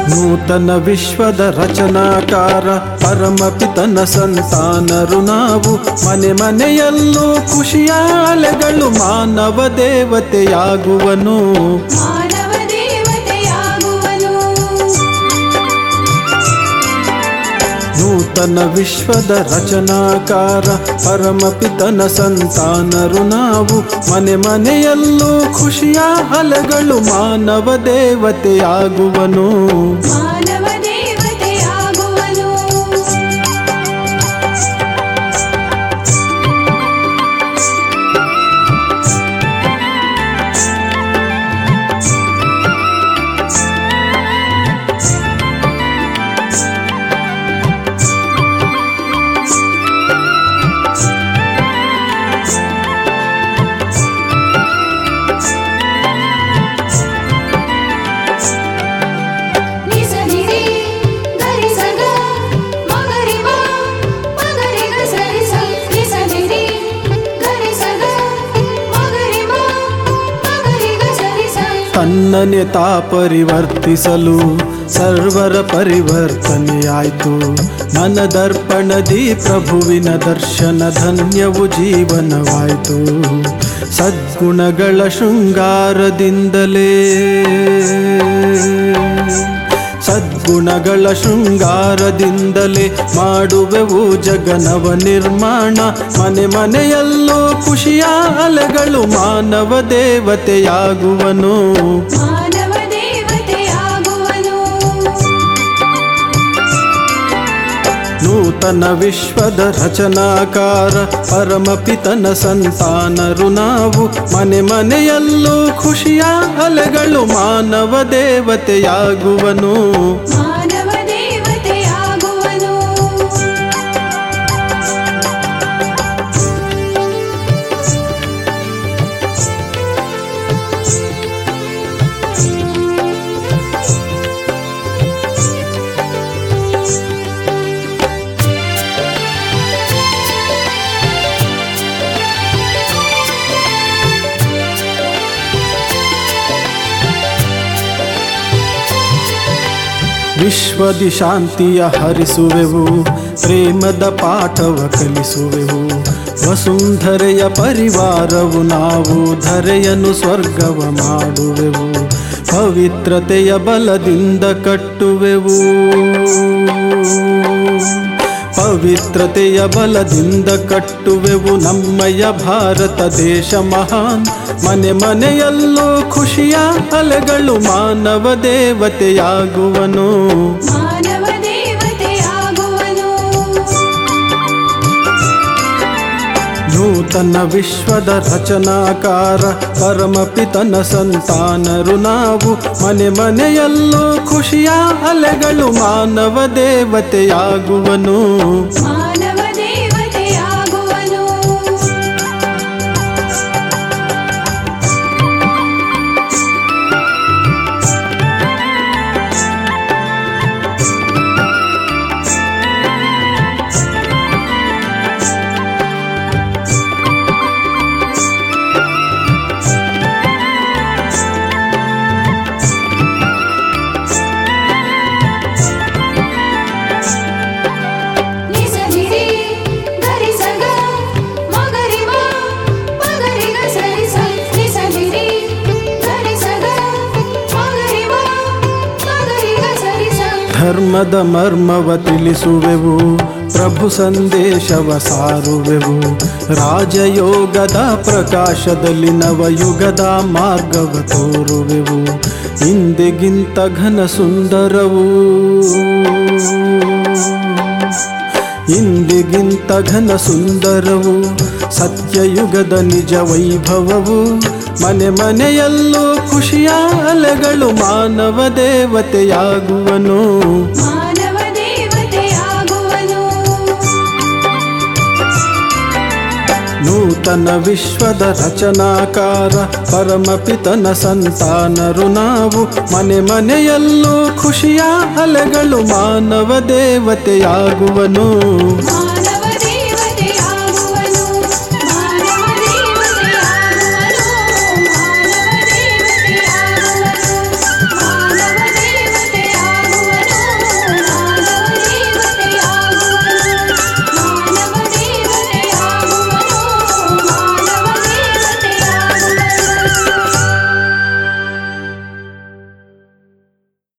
ನೂತನ ವಿಶ್ವದ ರಚನಾಕಾರ ಪರಮಪಿತನ ಸಂತಾನರು ನಾವು ಮನೆ ಮನೆಯಲ್ಲೂ ಖುಷಿಯ ಅಲೆಗಳು ಮಾನವ ದೇವತೆಯಾಗುವನು ಮಾನವ ದೇವತೆಯಾಗುವನು ನೂತನ ವಿಶ್ವದ ರಚನಾಕಾರ ಪರಮಪಿತನ ಸಂತಾನರು ನಾವು ಮನೆ ಮನೆಯಲ್ಲೂ ಖುಷಿಯ ಅಲೆಗಳು ಮಾನವ ದೇವತೆಯಾಗುವನು ಮಾನವ ದೇವತೆಯಾಗುವನು ನಿಸನಿರಿ ಗರಿಸಗ ಮಗರಿಮ ಮಗರಿಗ ಸರಿಸ ನಿಸನಿರಿ ಗರಿಸಗ ಮಗರಿಮ ಮಗರಿಗ ಸರಿಸ ತನ್ನನೆ ತಾ ಪರಿವರ್ತಿಸಲು ಸರ್ವರ ಪರಿವರ್ತನೆಯಾಯಿತು ಮನದರ್ಪಣದಿ ಪ್ರಭುವಿನ ದರ್ಶನ ಧನ್ಯವು ಜೀವನವಾಯಿತು ಸದ್ಗುಣಗಳ ಶೃಂಗಾರದಿಂದಲೇ ಸದ್ಗುಣಗಳ ಶೃಂಗಾರದಿಂದಲೇ ಮಾಡುವೆವು ಜಗನವ ನಿರ್ಮಾಣ ಮನೆ ಮನೆಯಲ್ಲೂ ಖುಷಿಯ ಅಲೆಗಳು ಮಾನವ ದೇವತೆಯಾಗುವನು ಮಾನವ ದೇವತೆಯಾಗುವನು ನೂತನ ವಿಶ್ವದ ರಚನಾಕಾರ ಪರಮಪಿತನ ಸಂತಾನರು ನಾವು ಮನೆ ಮನೆಯಲ್ಲೂ ಖುಷಿಯ ಅಲೆಗಳು ಮಾನವ ದೇವತೆಯಾಗುವನು ಮಾನವ ದೇವತೆಯಾಗುವನು ವಿಶ್ವದಿ ಶಾಂತಿಯ ಹರಿಸುವೆವು ಪ್ರೇಮದ ಪಾಠವ ಕಲಿಸುವೆವು ವಸುಂಧರೆಯ ಪರಿವಾರವು ನಾವು ಧರೆಯನ್ನು ಸ್ವರ್ಗವ ಮಾಡುವೆವು ಪವಿತ್ರತೆಯ ಬಲದಿಂದ ಕಟ್ಟುವೆವು ಪವಿತ್ರತೆಯ ಬಲದಿಂದ ಕಟ್ಟುವೆವು ನಮ್ಮಯ ಭಾರತ ದೇಶ ಮಹಾನ್ ಮನೆ ಮನೆಯಲ್ಲೂ ಖುಷಿಯ ಅಲೆಗಳು ಮಾನವ ದೇವತೆಯಾಗುವನು ಮಾನವ ದೇವತೆಯಾಗುವನು ನೂತನ ವಿಶ್ವದ ರಚನಾಕಾರ ಪರಮಪಿತನ ಸಂತಾನರು ನಾವು ಮನೆ ಮನೆಯಲ್ಲೂ ಖುಷಿಯ ಅಲೆಗಳು ಮಾನವ ದೇವತೆಯಾಗುವನು ಮಾನವ ದೇವತೆಯಾಗುವನು ನಿಸನಿರಿ ಗರಿಸಗ ಮಗರಿಮ ಮಗರಿಗ ಸರಿಸ ನಿಸನಿರಿ ಗರಿಸಗ ಮಗರಿಮ ಮಗರಿಗ ಸರಿಸ ಧರ್ಮದ ಮರ್ಮವ ತಿಳಿಸುವೆವು ಪ್ರಭು ಸಂದೇಶವ ಸಾರುವೆವು ರಾಜಯೋಗದ ಪ್ರಕಾಶದಲ್ಲಿ ನವಯುಗದ ಮಾರ್ಗವ ತೋರುವೆವು ಹಿಂದೆಗಿಂತ ಘನ ಸುಂದರವು ಇಂದಿಗಿಂತ ಘನ ಸುಂದರವು ಸತ್ಯಯುಗದ ನಿಜ ವೈಭವವು ಮನೆ ಮನೆಯಲ್ಲೂ ಖುಷಿಯ ಅಲೆಗಳು ಮಾನವ ದೇವತೆಯಾಗುವನು ಮಾನವ ದೇವತೆಯಾಗುವನು ನೂತನ ವಿಶ್ವದ ರಚನಾಕಾರ ಪರಮಪಿತನ ಸಂತಾನರು ನಾವು ಮನೆ ಮನೆಯಲ್ಲೂ ಖುಷಿಯ ಅಲೆಗಳು ಮಾನವ ದೇವತೆಯಾಗುವನು ಮಾನವ